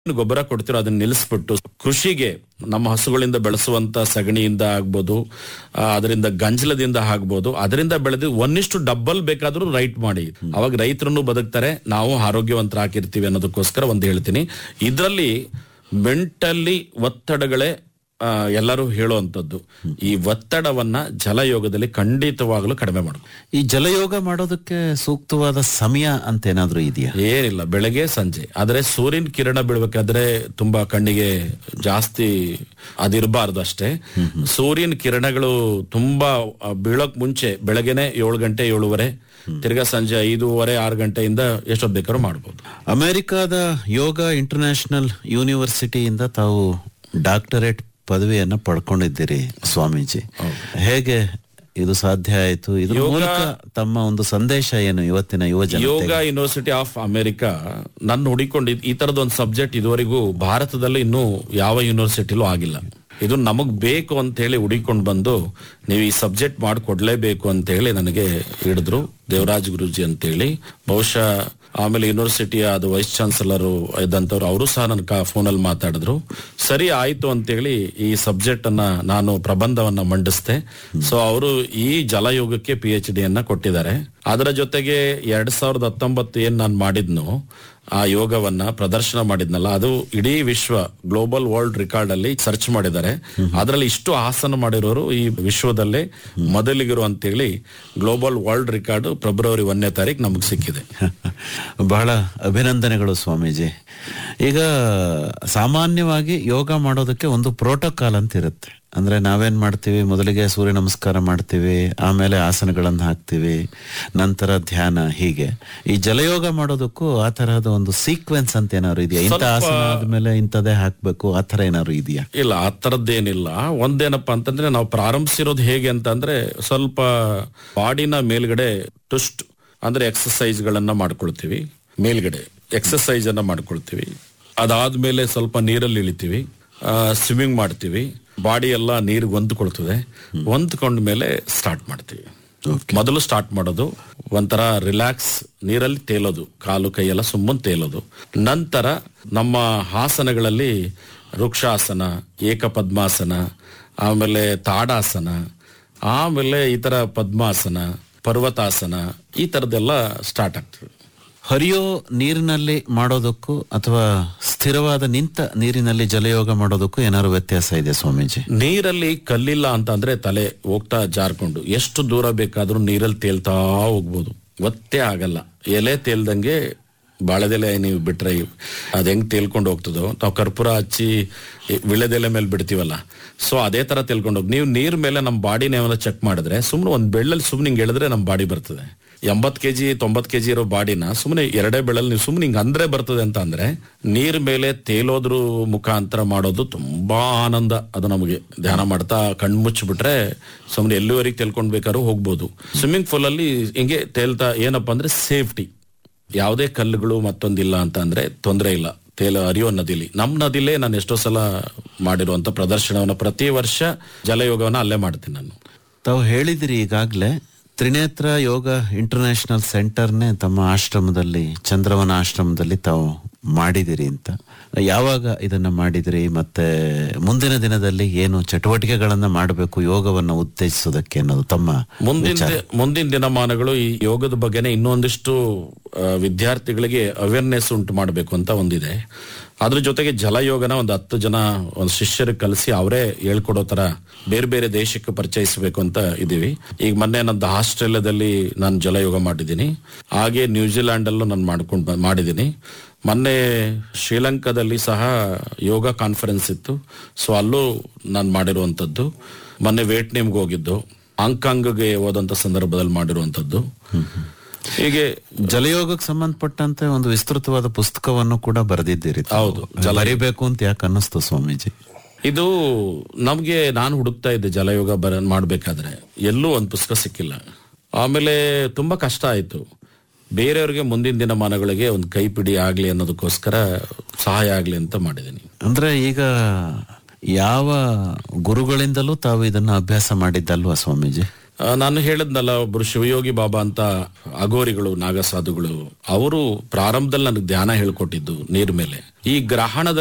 ಗೊಬ್ಬರ ಕೊಡ್ತಿರೋ ಅದನ್ನ ನಿಲ್ಲಿಸ್ಬಿಟ್ಟು ಕೃಷಿಗೆ ನಮ್ಮ ಹಸುಗಳಿಂದ ಬೆಳೆಸುವಂತ ಸಗಣಿಯಿಂದ ಆಗ್ಬೋದು ಆ, ಅದರಿಂದ ಗಂಜಲದಿಂದ ಆಗ್ಬೋದು ಅದರಿಂದ ಬೆಳೆದು ಒಂದಿಷ್ಟು ಡಬ್ಬಲ್ ಬೇಕಾದ್ರೂ ರೈಟ್ ಮಾಡಿ ಅವಾಗ ರೈತರನ್ನು ಬದುಕ್ತಾರೆ ನಾವು ಆರೋಗ್ಯವಂತರಾಗಿರ್ತೀವಿ ಅನ್ನೋದಕ್ಕೋಸ್ಕರ ಒಂದು ಹೇಳ್ತೀನಿ ಇದರಲ್ಲಿ ಮೆಂಟಲಿ ಒತ್ತಡಗಳೇ ಆ, ಎಲ್ಲರೂ ಹೇಳುವಂಥದ್ದು ಈ ಒತ್ತಡವನ್ನ ಜಲಯೋಗದಲ್ಲಿ ಖಂಡಿತವಾಗಲೂ ಕಡಿಮೆ ಮಾಡಬೇಕು ಈ ಜಲಯೋಗ ಮಾಡೋದಕ್ಕೆ ಸೂಕ್ತವಾದ ಸಮಯ ಅಂತ ಏನಾದ್ರೂ ಇದೆಯಾ ಏನಿಲ್ಲ ಬೆಳಗ್ಗೆ ಸಂಜೆ ಆದ್ರೆ ಸೂರ್ಯನ ಕಿರಣ ಬೀಳ್ಬೇಕಾದ್ರೆ ತುಂಬಾ ಕಣ್ಣಿಗೆ ಜಾಸ್ತಿ ಅದಿರಬಾರ್ದು ಅಷ್ಟೇ ಸೂರ್ಯನ ಕಿರಣಗಳು ತುಂಬಾ ಆ, ಬೀಳೋಕ್ ಮುಂಚೆ ಬೆಳಗ್ಗೆನೆ ಏಳು ಗಂಟೆ ಏಳುವರೆ ತಿರ್ಗಾ ಸಂಜೆ ಐದೂವರೆ ಆರು ಗಂಟೆಯಿಂದ ಎಷ್ಟೊತ್ತು ಬೇಕಾದ್ರೂ ಮಾಡ್ಬೋದು ಅಮೆರಿಕಾದ ಯೋಗ ಇಂಟರ್ನ್ಯಾಷನಲ್ ಯೂನಿವರ್ಸಿಟಿಯಿಂದ ತಾವು ಡಾಕ್ಟರೇಟ್ ಪದವಿಯನ್ನ ಪಡ್ಕೊಂಡಿದ್ದೀರಿ ಸ್ವಾಮೀಜಿ ಹೇಗೆ ಇದು ಸಾಧ್ಯ ಆಯಿತು ಇದ್ರ ಮೂಲಕ ತಮ್ಮ ಒಂದು ಸಂದೇಶ ಏನು ಇವತ್ತಿನ ಯುವ ಜನ ಯೋಗ ಯೂನಿವರ್ಸಿಟಿ ಆಫ್ ಅಮೆರಿಕಾ ನನ್ನ ಹುಡಿಕೊಂಡು ಈ ತರದ ಒಂದು ಸಬ್ಜೆಕ್ಟ್ ಇದುವರೆಗೂ ಭಾರತದಲ್ಲಿ ಇನ್ನೂ ಯಾವ ಯೂನಿವರ್ಸಿಟಿಲೂ ಆಗಿಲ್ಲ ಇದು ನಮಗ್ ಬೇಕು ಅಂತ ಹೇಳಿ ಹುಡಿಕೊಂಡು ಬಂದು ನೀವು ಈ ಸಬ್ಜೆಕ್ಟ್ ಮಾಡಿಕೊಡ್ಲೇಬೇಕು ಅಂತ ಹೇಳಿ ನನಗೆ ಹಿಡಿದ್ರು ದೇವರಾಜ್ ಗುರೂಜಿ ಅಂತ ಹೇಳಿ ಬಹುಶಃ ಆಮೇಲೆ ಯೂನಿವರ್ಸಿಟಿಯ ಅದು ವೈಸ್ ಚಾನ್ಸಲರ್ ಇದ್ದಂಥವ್ರು ಅವರು ಸಹ ನನ್ನ ಫೋನಲ್ಲಿ ಮಾತಾಡಿದ್ರು ಸರಿ ಆಯ್ತು ಅಂತೇಳಿ ಈ ಸಬ್ಜೆಕ್ಟ್ ಅನ್ನ ನಾನು ಪ್ರಬಂಧವನ್ನ ಮಂಡಿಸ್ದೆ ಸೊ ಅವರು ಈ ಜಲಯೋಗಕ್ಕೆ ಪಿ ಎಚ್ ಡಿಯನ್ನ ಕೊಟ್ಟಿದ್ದಾರೆ ಅದರ ಜೊತೆಗೆ ಎರಡ್ ಸಾವಿರದ ಹತ್ತೊಂಬತ್ತು ಏನ್ ನಾನು ಮಾಡಿದ್ನು ಆ ಯೋಗವನ್ನ ಪ್ರದರ್ಶನ ಮಾಡಿದ್ನಲ್ಲ ಅದು ಇಡೀ ವಿಶ್ವ ಗ್ಲೋಬಲ್ ವರ್ಲ್ಡ್ ರೆಕಾರ್ಡ್ ಅಲ್ಲಿ ಸರ್ಚ್ ಮಾಡಿದ್ದಾರೆ ಅದರಲ್ಲಿ ಇಷ್ಟು ಆಸನ ಮಾಡಿರೋರು ಈ ವಿಶ್ವದಲ್ಲೇ ಮೊದಲಿಗರು ಅಂತೇಳಿ ಗ್ಲೋಬಲ್ ವರ್ಲ್ಡ್ ರೆಕಾರ್ಡ್ ಫೆಬ್ರವರಿ ಒಂದನೇ ತಾರೀಕು ನಮಗೆ ಸಿಕ್ಕಿದೆ ಬಹಳ ಅಭಿನಂದನೆಗಳು ಸ್ವಾಮೀಜಿ ಈಗ ಸಾಮಾನ್ಯವಾಗಿ ಯೋಗ ಮಾಡೋದಕ್ಕೆ ಒಂದು ಪ್ರೋಟೋಕಾಲ್ ಅಂತ ಇರುತ್ತೆ ಅಂದ್ರೆ ನಾವೇನ್ ಮಾಡ್ತೀವಿ ಮೊದಲಿಗೆ ಸೂರ್ಯ ನಮಸ್ಕಾರ ಮಾಡ್ತೀವಿ ಆಮೇಲೆ ಆಸನಗಳನ್ನು ಹಾಕ್ತಿವಿ ನಂತರ ಧ್ಯಾನ ಹೀಗೆ ಈ ಜಲಯೋಗ ಮಾಡೋದಕ್ಕೂ ಆ ತರಹದ ಒಂದು ಸೀಕ್ವೆನ್ಸ್ ಅಂತ ಏನಾದ್ರು ಇದೆಯಾ ಇಂಥ ಆಸನ ಆದ್ಮೇಲೆ ಇಂಥದೇ ಹಾಕ್ಬೇಕು ಆ ತರ ಏನಾದ್ರು ಇದೆಯಾ ಇಲ್ಲ ಆ ಥರದ್ದೇನಿಲ್ಲ ಒಂದೇನಪ್ಪ ಅಂತಂದ್ರೆ ನಾವು ಪ್ರಾರಂಭಿಸಿರೋದು ಹೇಗೆ ಅಂತಂದ್ರೆ ಸ್ವಲ್ಪ ಬಾಡಿನ ಮೇಲ್ಗಡೆ ಟುಸ್ಟ್ ಅಂದ್ರೆ ಎಕ್ಸಸೈಸ್ ಗಳನ್ನ ಮಾಡ್ಕೊಳ್ತೀವಿ ಮೇಲ್ಗಡೆ ಎಕ್ಸಸೈಸ್ ಅನ್ನ ಮಾಡ್ಕೊಳ್ತೀವಿ ಅದಾದ್ಮೇಲೆ ಸ್ವಲ್ಪ ನೀರಲ್ಲಿ ಇಳಿತೀವಿ ಸ್ವಿಮ್ಮಿಂಗ್ ಮಾಡ್ತೀವಿ ಬಾಡಿ ಎಲ್ಲ ನೀರಿಗೆ ಹೊಂದ್ಕೊಳ್ತದೆ ಹೊಂದ್ಕೊಂಡ ಮೇಲೆ ಸ್ಟಾರ್ಟ್ ಮಾಡ್ತೀವಿ ಮೊದಲು ಸ್ಟಾರ್ಟ್ ಮಾಡೋದು ಒಂಥರ ರಿಲ್ಯಾಕ್ಸ್ ನೀರಲ್ಲಿ ತೇಲೋದು ಕಾಲು ಕೈಯೆಲ್ಲ ಸುಮ್ಮನೆ ತೇಲೋದು ನಂತರ ನಮ್ಮ ಆಸನಗಳಲ್ಲಿ ವೃಕ್ಷಾಸನ ಏಕಪದ್ಮಾಸನ ಆಮೇಲೆ ತಾಡಾಸನ ಆಮೇಲೆ ಈ ತರ ಪದ್ಮಾಸನ ಪರ್ವತಾಸನ ಈ ತರದೆಲ್ಲ ಸ್ಟಾರ್ಟ್ ಆಗ್ತದೆ ಹರಿಯೋ ನೀರಿನಲ್ಲಿ ಮಾಡೋದಕ್ಕೂ ಅಥವಾ ಸ್ಥಿರವಾದ ನಿಂತ ನೀರಿನಲ್ಲಿ ಜಲಯೋಗ ಮಾಡೋದಕ್ಕೂ ಏನಾದ್ರು ವ್ಯತ್ಯಾಸ ಇದೆ ಸ್ವಾಮೀಜಿ ನೀರಲ್ಲಿ ಕಲ್ಲಿಲ್ಲ ಅಂತ ಅಂದ್ರೆ ತಲೆ ಹೋಗ್ತಾ ಜಾರ್ಕೊಂಡು ಎಷ್ಟು ದೂರ ಬೇಕಾದ್ರೂ ನೀರಲ್ಲಿ ತೇಲ್ತಾ ಹೋಗ್ಬೋದು ಒತ್ತೇ ಆಗಲ್ಲ ಎಲೆ ತೇಲ್ದಂಗೆ ಬಾಳೆದೆಲೆ ನೀವು ಬಿಟ್ರೆ ಅದ್ ಹೆಂಗ್ ತೇಲ್ಕೊಂಡು ಹೋಗ್ತದೋ ನಾವು ಕರ್ಪೂರ ಹಚ್ಚಿ ಈ ವಿಳೆದೆಲೆ ಮೇಲೆ ಬಿಡ್ತೀವಲ್ಲ ಸೊ ಅದೇ ತರ ತೇಲ್ಕೊಂಡು ಹೋಗಿ ನೀವು ನೀರ್ ಮೇಲೆ ನಮ್ಮ ಬಾಡಿನ ಏನಾರ ಚೆಕ್ ಮಾಡಿದ್ರೆ ಸುಮ್ಮನೆ ಒಂದ್ ಬೆಳ್ಳಲ್ಲಿ ಸುಮ್ಮನೆ ಹಿಂಗ್ ಎಳೆದ್ರೆ ನಮ್ಮ ಬಾಡಿ ಬರ್ತದೆ ಎಂಬತ್ ಕೆಜಿ ತೊಂಬತ್ ಕೆಜಿ ಇರೋ ಬಾಡಿನ ಸುಮ್ಮನೆ ಎರಡೇ ಬೆಳಲ್ಲಿ ನೀವು ಸುಮ್ಮನೆ ಹಿಂಗ್ ಅಂದ್ರೆ ಬರ್ತದೆ ಅಂತ ಅಂದ್ರೆ ನೀರ್ ಮೇಲೆ ತೇಲೋದ್ರ ಮುಖಾಂತರ ಮಾಡೋದು ತುಂಬಾ ಆನಂದ ಅದು ನಮಗೆ ಧ್ಯಾನ ಮಾಡ್ತಾ ಕಣ್ಮುಚ್ಚಿಬಿಟ್ರೆ ಸುಮ್ಮನೆ ಎಲ್ಲಿವರೆಗೆ ತೇಲ್ಕೊಂಡ್ ಬೇಕಾದ್ರೂ ಹೋಗ್ಬೋದು ಸ್ವಿಮ್ಮಿಂಗ್ ಪೂಲ್ ಅಲ್ಲಿ ಹಿಂಗೆ ತೇಲ್ತಾ ಏನಪ್ಪಾ ಅಂದ್ರೆ ಸೇಫ್ಟಿ ಯಾವುದೇ ಕಲ್ಲುಗಳು ಮತ್ತೊಂದಿಲ್ಲ ಅಂತ ಅಂದ್ರೆ ತೊಂದರೆ ಇಲ್ಲ ತೇಲ ಹರಿಯೋ ನದಿಲಿ ನಮ್ಮ ನದಿಲೇ ನಾನು ಎಷ್ಟೋ ಸಲ ಮಾಡಿರುವಂತ ಪ್ರದರ್ಶನವನ್ನ ಪ್ರತಿ ವರ್ಷ ಜಲಯೋಗವನ್ನ ಅಲ್ಲೇ ಮಾಡ್ತೀನಿ ನಾನು ತಾವು ಹೇಳಿದಿರಿ ಈಗಾಗಲೇ ತ್ರಿನೇತ್ರ ಯೋಗ ಇಂಟರ್ನ್ಯಾಷನಲ್ ಸೆಂಟರ್ನೇ ತಮ್ಮ ಆಶ್ರಮದಲ್ಲಿ ಚಂದ್ರವನ ಆಶ್ರಮದಲ್ಲಿ ತಾವು ಮಾಡಿದಿರಿ ಅಂತ ಯಾವಾಗ ಇದನ್ನ ಮಾಡಿದಿರಿ ಮತ್ತೆ ಮುಂದಿನ ದಿನದಲ್ಲಿ ಏನು ಚಟುವಟಿಕೆಗಳನ್ನ ಮಾಡಬೇಕು ಯೋಗವನ್ನ ಉತ್ತೇಜಿಸೋದಕ್ಕೆ ಅನ್ನೋದು ತಮ್ಮ ಮುಂದಿನ ದಿ- ಮುಂದಿನ ದಿನಮಾನಗಳು ಈ ಯೋಗದ ಬಗ್ಗೆನೇ ಇನ್ನೊಂದಿಷ್ಟು ಆ, ವಿದ್ಯಾರ್ಥಿಗಳಿಗೆ ಅವೇರ್ನೆಸ್ ಉಂಟು ಮಾಡಬೇಕು ಅಂತ ಒಂದಿದೆ ಅದ್ರ ಜೊತೆಗೆ ಜಲಯೋಗನ ಒಂದು ಹತ್ತು ಜನ ಒಂದು ಶಿಷ್ಯರಿಗೆ ಕಲಿಸಿ ಅವರೇ ಹೇಳ್ಕೊಡೋ ತರ ಬೇರೆ ಬೇರೆ ದೇಶಕ್ಕೆ ಪರಿಚಯಿಸಬೇಕು ಅಂತ ಇದೀವಿ ಈಗ ಮೊನ್ನೆ ನಂದು ಆಸ್ಟ್ರೇಲಿಯಾದಲ್ಲಿ ನಾನು ಜಲಯೋಗ ಮಾಡಿದ್ದೀನಿ ಹಾಗೆ ನ್ಯೂಜಿಲ್ಯಾಂಡ್ ಅಲ್ಲೂ ನಾನು ಮಾಡ್ಕೊಂಡು ಬ- ಮಾಡಿದ್ದೀನಿ ಮೊನ್ನೆ ಶ್ರೀಲಂಕಾದಲ್ಲಿ ಸಹ ಯೋಗ ಕಾನ್ಫರೆನ್ಸ್ ಇತ್ತು ಸೊ ಅಲ್ಲೂ ನಾನು ಮಾಡಿರುವಂಥದ್ದು ಮೊನ್ನೆ ವಿಯೆಟ್ನಾಂಗೆ ಹೋಗಿದ್ದು ಹಾಂಗ್ಕಾಂಗ್ಗೆ ಹೋದಂತ ಸಂದರ್ಭದಲ್ಲಿ ಮಾಡಿರುವಂಥದ್ದು ಹೀಗೆ ಜಲಯೋಗಕ್ಕೆ ಸಂಬಂಧಪಟ್ಟಂತೆ ಒಂದು ವಿಸ್ತೃತವಾದ ಪುಸ್ತಕವನ್ನು ಕೂಡ ಬರೆದಿದ್ದೀರಿ ತಾವು. ಹೌದು, ಬರಿಬೇಕು ಅಂತ ಯಾಕೆ ಅನ್ನಿಸ್ತು ಸ್ವಾಮೀಜಿ ಇದು ನಮ್ಗೆ ನಾನು ಹುಡುಕ್ತಾ ಇದ್ದೆ ಜಲಯೋಗ ಬರ ಮಾಡ್ಬೇಕಾದ್ರೆ ಎಲ್ಲೂ ಒಂದು ಪುಸ್ತಕ ಸಿಕ್ಕಿಲ್ಲ ಆಮೇಲೆ ತುಂಬಾ ಕಷ್ಟ ಆಯ್ತು ಬೇರೆಯವ್ರಿಗೆ ಮುಂದಿನ ದಿನಮಾನಗಳಿಗೆ ಒಂದು ಕೈಪಿಡಿ ಆಗ್ಲಿ ಅನ್ನೋದಕ್ಕೋಸ್ಕರ ಸಹಾಯ ಆಗ್ಲಿ ಅಂತ ಮಾಡಿದ್ದೀನಿ ಅಂದ್ರೆ ಈಗ ಯಾವ ಗುರುಗಳಿಂದಲೂ ತಾವು ಇದನ್ನ ಅಭ್ಯಾಸ ಮಾಡಿದ್ದಲ್ವಾ ಸ್ವಾಮೀಜಿ ಆ, ನಾನು ಹೇಳಿದ್ನಲ್ಲ ಒಬ್ರು ಶಿವಯೋಗಿ ಬಾಬಾ ಅಂತ ಅಗೋರಿಗಳು ನಾಗಸಾಧುಗಳು ಅವರು ಪ್ರಾರಂಭದಲ್ಲಿ ನನಗೆ ಧ್ಯಾನ ಹೇಳ್ಕೊಟ್ಟಿದ್ದು ನೀರ್ ಮೇಲೆ ಈ ಗ್ರಹಣದ